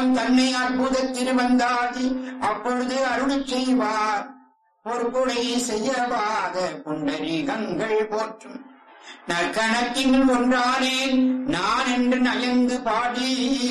தன்னை அற்புத திருவந்தாதி அப்பொழுது அருள் செய்வார் பொறுப்புடை செய்யவாத புண்டரீகங்கள் போற்றும் நற்கணக்கின் ஒன்றானேன் நான் என்று நயந்து பாடி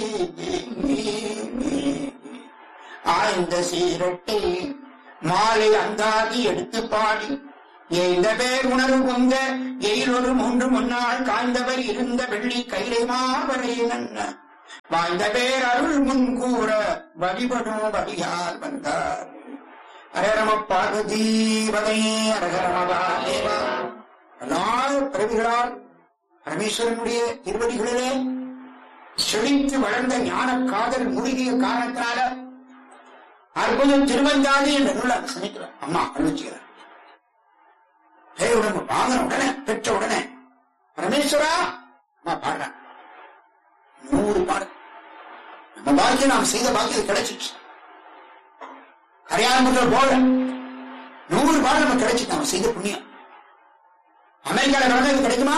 ஆய்ந்த சீரட்டை மாலை அந்தாதி எடுத்து பாடி எய்த பேர் உணர்வு பொங்க எயிலொரு மூன்று முன்னாள் காய்ந்தவர் இருந்த வெள்ளி கைலை மாவரை நன்ன வாய்ந்த பேர் அருள் முன் கூற வழிபடும் வழியால் வந்தார் அரகரம பார்வதி வதையே அரகரமபாதேவா எல்லா பிறவிகளால் பரமேஸ்வரனுடைய திருவடிகளிலே செழித்து வளர்ந்த ஞான காதல் மூலிகைய காரணத்தினால அற்புதம் திருவந்தாதி என்ற நூலை சமைக்கிறார் அம்மா அனுப்பிச்சுக்கிறார் உடம்பு வாங்கின உடனே பெற்ற உடனே பரமேஸ்வரா அம்மா பாடுறான் நூறு பாடு நம்ம பாக்கியம் நாம் செய்த பாக்கியம் கிடைச்சிச்சு கரையாளம்புகள் போல நூறு பாடு நம்ம கிடைச்சிச்சு நம்ம செய்த புண்ணியம் அமெரிக்கால பிறந்தது கிடைக்குமா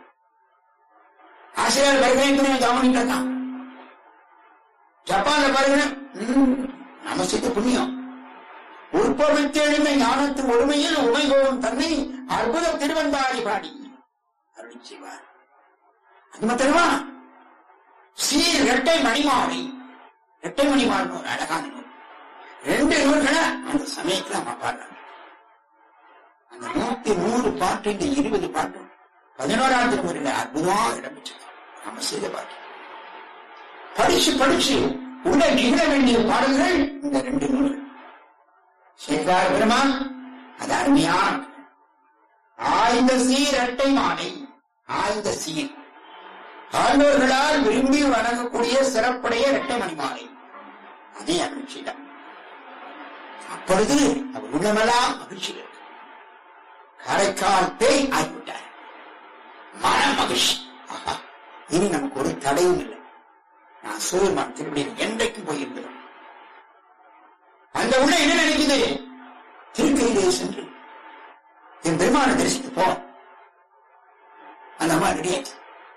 ஆசிரியர் வருகிறேன் கவனிட்டு இருக்கான் ஜப்பான்ல பாருங்க ம், நம்ம செய்த புண்ணியம் உற்பவித்து எழுந்த ஞானத்தின் ஒருமையில் உமைகோவும் தன்னை அற்புத திருவந்தாரி பாடி அருள் செய்வார் அது மாத்திரமா சீர் இரட்டை மணிமாலை இரட்டை மணிமாலை ஒரு அழகான நூல் ரெண்டு நூல்களை அந்த சமயத்துல நம்ம பாடுறாங்க அந்த நூத்தி நூறு பாட்டு இந்த இருபது பாட்டு பதினோராம் திருமுறையில அற்புதமாக இடம்பெற்றது நம்ம செய்த பாட்டு படிச்சு படிச்சு உள்ள நிகழ வேண்டிய பாடல்கள் இந்த ரெண்டு நூல்கள் சேகரார பெருமான் அது அருமையான ஆய்ந்த சீர் அட்டை மாலை ஆய்ந்த சீர் ஆழ்வோர்களால் விரும்பி வணங்கக்கூடிய சிறப்புடைய இரட்டை மணி மாலை அதே அருட்சிதான் அப்பொழுது அவர் உள்ளமெல்லாம் மகிழ்ச்சி இருக்கு காரைக்கால் பேய் ஆகிவிட்டார் மன மகிழ்ச்சி ஆஹா இனி நமக்கு ஒரு தடையும் இல்லை நான் சூரியமான் திருப்பதியில் என்றைக்கும் போயிருந்தோம் அந்த உள்ள என்ன நினைக்குது திருக்கையிலே சென்று என் பெருமான தரிசித்து போ அந்த அம்மா ரெடியாச்சு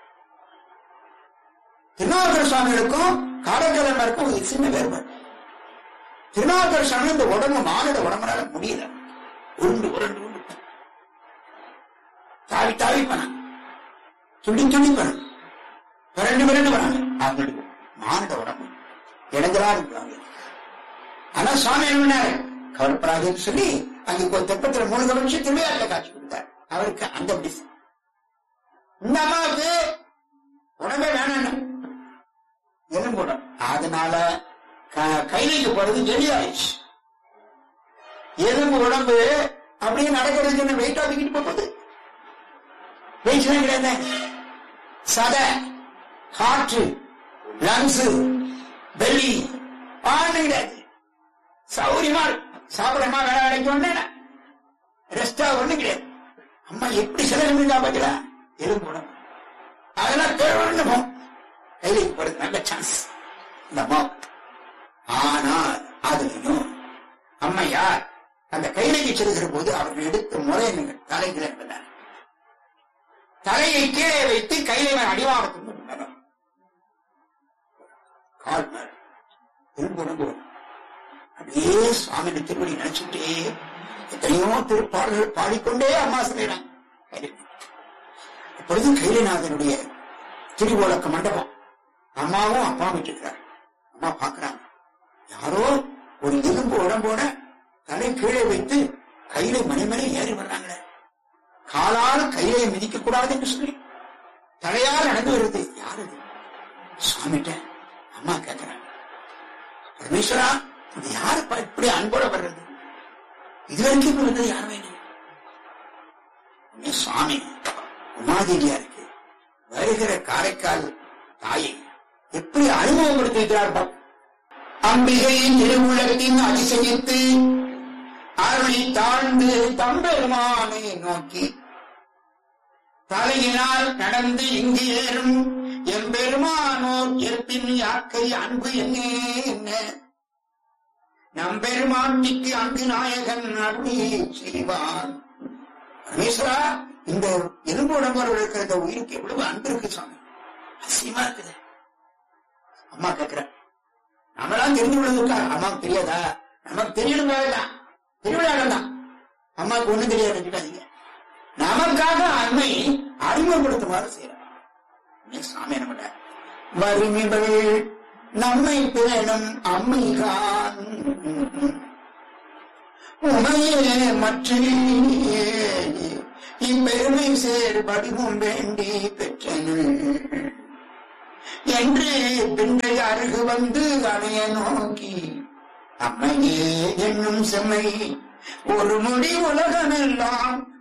திருநாவுக்கர சுவாமிகளுக்கும் காடக்கலமருக்கும் ஒரு சின்ன வேறுபாடு திருநாவுக்கர சுவாமி இந்த உடம்பு மானிட உடம்புனால முடியல உருண்டு உருண்டு உருண்டு தாவி தாவி பண்ணாங்க துடி துடி பண்ணாங்க பிறண்டு பிறண்டு பண்ணாங்க அவங்களுக்கு மானிட உடம்பு இடைஞ்சலா இருக்கிறாங்க ஆனா சுவாமி என்ன பண்ணாரு கவலைப்படாதுன்னு சொல்லி அங்க ஒரு தெப்பத்துல மூணு கவனிச்சு திருவிழாட்ட காட்சி கொடுத்தார் அவருக்கு அந்த பிடிச்சு இந்த அம்மாவுக்கு உடம்பே வேணாம் எலும்பு உடம்பு அதனால க- கைலைக்கு போறது ஜெலியாயிடுச்சு எலும்பு உடம்பு அப்படியே நடக்கிறதுக்கு என்ன வெயிட்டா தூக்கிட்டு போகுது வெயிட் கிடையாது சதை ஹார்ட் லங்ஸ் பெல்லி ஆண்டு கிடையாது சௌரியமா இருக்கு. சாப்பிடமா வேலை அடைக்கணும் ரெஸ்டா ஒண்ணு கிடையாது அம்மா எப்படி சிலர் இருந்தா பாத்தீங்களா எலும்பு உடம்பு அதெல்லாம் தேவைன்னு போகும் கையிലേക്ക് போறது நல்ல சான்ஸ் இந்த அம்மா ஆனால் அதுலயும் அம்மையார் அந்த கைலைக்கு செல்கிற போது அவர்கள் எடுத்த முறை என்னங்க தலைகள் என்பதார் தலையை கீழே வைத்து கைலை அடிவாரத்துக்கு கொண்டார். கால் மேல் எலும்பு உடம்பு அப்படியே சுவாமி திருவடி நினைச்சுட்டே எத்தனையோ திருப்பாடல்கள் பாடிக்கொண்டே அம்மா செய்யறாங்க அப்பொழுது கைலிநாதனுடைய திருவோலக்க மண்டபம் அம்மாவும் அப்பாவும் விட்டுக்கிறார் அம்மா பாக்குறாங்க யாரோ ஒரு எலும்பு உடம்போட தலை கீழே வைத்து கையில மணிமணி ஏறி வர்றாங்களே காலால் கையிலே மிதிக்க கூடாது என்று சொல்லி தலையால் நடந்து வருது யாரு இது சுவாமிட்ட அம்மா கேட்கிறாங்க பரமேஸ்வரா இது யாருப்பா இப்படி அன்போட வர்றது இது வரைக்கும் இப்படி வந்தது யார் வேணும் உடனே சுவாமி உமாதேவியா இருக்கு வருகிற காரைக்கால் தாயை எப்படி அனுபவப்படுத்திருக்கிறார் பார். அம்பிகையின் திருவுலகத்தின் அதிசயித்து அருளி தாழ்ந்து தம்பெருமானை நோக்கி தலையினால் நடந்து இங்கு ஏறும் எம்பெருமானோர் ஏற்பின் யாக்கை அன்பு என்னே என்ன நம்பெருமாட்டிக்கு அங்கு நாயகன் அருளி செய்வான் பரமேஸ்வரா இந்த எலும்பு உடம்போடு இருக்கிற இந்த உயிருக்கு எவ்வளவு அன்பு இருக்கு சுவாமி அசியமா இருக்குது அம்மா கேக்குற அம்மான்னு தெரிஞ்சு விடுவதற்கா அம்மாவுக்கு தெரியாதா நமக்கு தெரியணுங்காக தான் திருவிழாவில் தான் அம்மாவுக்கு ஒண்ணும் தெரியாது நினைக்காதீங்க நமக்காக அம்மை அறிமுகப்படுத்துமாறு செய்யறார் சாமி என்ன பண்றார் வறுமைகள் நம்மை பேணும் அம்மைகான் உமையே மற்ற இப்பெருமை சேர் வடிவம் வேண்டி பெற்றனள் என்று பின்றை அருகு வந்து அணைய நோக்கி அம்மையே என்னும் செம்மை ஒரு மொழி உலகமெல்லாம்